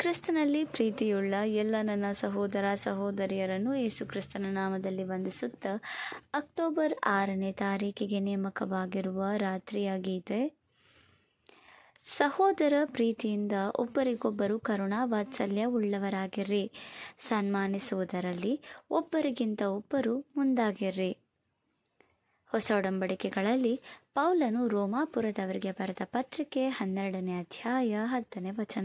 ಕ್ರಿಸ್ತನಲ್ಲಿ ಪ್ರೀತಿಯುಳ್ಳ ಎಲ್ಲ ನನ್ನ ಸಹೋದರ ಸಹೋದರಿಯರನ್ನು ಯೇಸು ಕ್ರಿಸ್ತನ ನಾಮದಲ್ಲಿ ವಂದಿಸುತ್ತಾ ಅಕ್ಟೋಬರ್ ಆರನೇ ತಾರೀಕಿಗೆ ನೇಮಕವಾಗಿರುವ ರಾತ್ರಿಯ ಗೀತೆ ಸಹೋದರ ಪ್ರೀತಿಯಿಂದ ಒಬ್ಬರಿಗೊಬ್ಬರು ಕರುಣಾ ವಾತ್ಸಲ್ಯ ಉಳ್ಳವರಾಗಿರ್ರಿ ಸನ್ಮಾನಿಸುವುದರಲ್ಲಿ ಒಬ್ಬರಿಗಿಂತ ಒಬ್ಬರು ಮುಂದಾಗಿರ್ರಿ ಹೊಸ ಒಡಂಬಡಿಕೆಗಳಲ್ಲಿ ಪೌಲನು ರೋಮಾಪುರದವರಿಗೆ ಬರೆದ ಪತ್ರಿಕೆ ಹನ್ನೆರಡನೇ ಅಧ್ಯಾಯ ಹತ್ತನೇ ವಚನ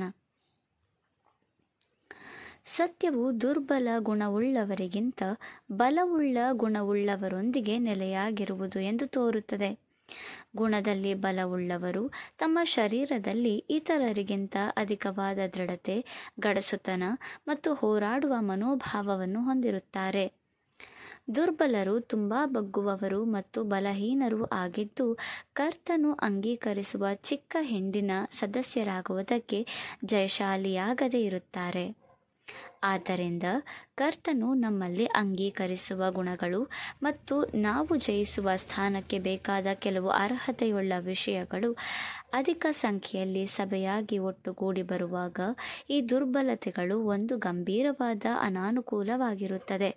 ಸತ್ಯವು ದುರ್ಬಲ ಗುಣವುಳ್ಳವರಿಗಿಂತ ಬಲವುಳ್ಳ ಗುಣವುಳ್ಳವರೊಂದಿಗೆ ನೆಲೆಯಾಗಿರುವುದು ಎಂದು ತೋರುತ್ತದೆ ಗುಣದಲ್ಲಿ ಬಲವುಳ್ಳವರು ತಮ್ಮ ಶರೀರದಲ್ಲಿ ಇತರರಿಗಿಂತ ಅಧಿಕವಾದ ದೃಢತೆ ಗಡಸುತನ ಮತ್ತು ಹೋರಾಡುವ ಮನೋಭಾವವನ್ನು ಹೊಂದಿರುತ್ತಾರೆ ದುರ್ಬಲರು ತುಂಬಾ ಬಗ್ಗುವವರು ಮತ್ತು ಬಲಹೀನರು ಆಗಿದ್ದು ಕರ್ತನು ಅಂಗೀಕರಿಸುವ ಚಿಕ್ಕ ಹಿಂಡಿನ ಸದಸ್ಯರಾಗುವುದಕ್ಕೆ ಜಯಶಾಲಿಯಾಗದೇ ಇರುತ್ತಾರೆ ಆದ್ದರಿಂದ ಕರ್ತನು ನಮ್ಮಲ್ಲಿ ಅಂಗೀಕರಿಸುವ ಗುಣಗಳು ಮತ್ತು ನಾವು ಜಯಿಸುವ ಸ್ಥಾನಕ್ಕೆ ಬೇಕಾದ ಕೆಲವು ಅರ್ಹತೆಯುಳ್ಳ ವಿಷಯಗಳು ಅಧಿಕ ಸಂಖ್ಯೆಯಲ್ಲಿ ಸಭೆಯಾಗಿ ಒಟ್ಟುಗೂಡಿ ಬರುವಾಗ ಈ ದುರ್ಬಲತೆಗಳು ಒಂದು ಗಂಭೀರವಾದ ಅನಾನುಕೂಲವಾಗಿರುತ್ತದೆ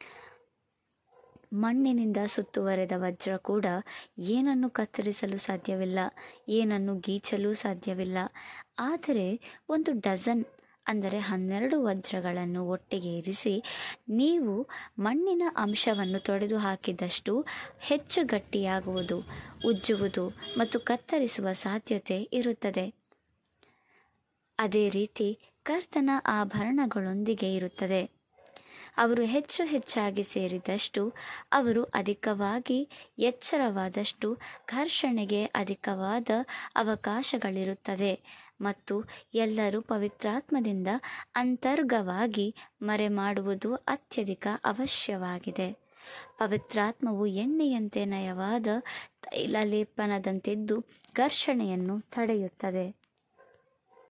ಮಣ್ಣಿನಿಂದ ಸುತ್ತುವರೆದ ವಜ್ರ ಕೂಡ ಏನನ್ನು ಕತ್ತರಿಸಲು ಸಾಧ್ಯವಿಲ್ಲ ಏನನ್ನು ಗೀಚಲು ಸಾಧ್ಯವಿಲ್ಲ ಆದರೆ ಒಂದು ಡಜನ್ ಅಂದರೆ ಹನ್ನೆರಡು ವಜ್ರಗಳನ್ನು ಒಟ್ಟಿಗೆ ಇರಿಸಿ ನೀವು ಮಣ್ಣಿನ ಅಂಶವನ್ನು ತೊಡೆದು ಹಾಕಿದಷ್ಟು ಹೆಚ್ಚು ಗಟ್ಟಿಯಾಗುವುದು ಉಜ್ಜುವುದು ಮತ್ತು ಕತ್ತರಿಸುವ ಸಾಧ್ಯತೆ ಇರುತ್ತದೆ ಅದೇ ರೀತಿ ಕರ್ತನ ಆಭರಣಗಳೊಂದಿಗೆ ಇರುತ್ತದೆ ಅವರು ಹೆಚ್ಚು ಹೆಚ್ಚಾಗಿ ಸೇರಿದಷ್ಟು ಅವರು ಅಧಿಕವಾಗಿ ಎಚ್ಚರವಾದಷ್ಟು ಘರ್ಷಣೆಗೆ ಅಧಿಕವಾದ ಅವಕಾಶಗಳಿರುತ್ತದೆ ಮತ್ತು ಎಲ್ಲರೂ ಪವಿತ್ರಾತ್ಮದಿಂದ ಅಂತರ್ಗವಾಗಿ ಮರೆಮಾಡುವುದು ಅತ್ಯಧಿಕ ಅವಶ್ಯವಾಗಿದೆ ಪವಿತ್ರಾತ್ಮವು ಎಣ್ಣೆಯಂತೆ ನಯವಾದ ತೈಲಲೇಪನದಂತಿದ್ದು ಘರ್ಷಣೆಯನ್ನು ತಡೆಯುತ್ತದೆ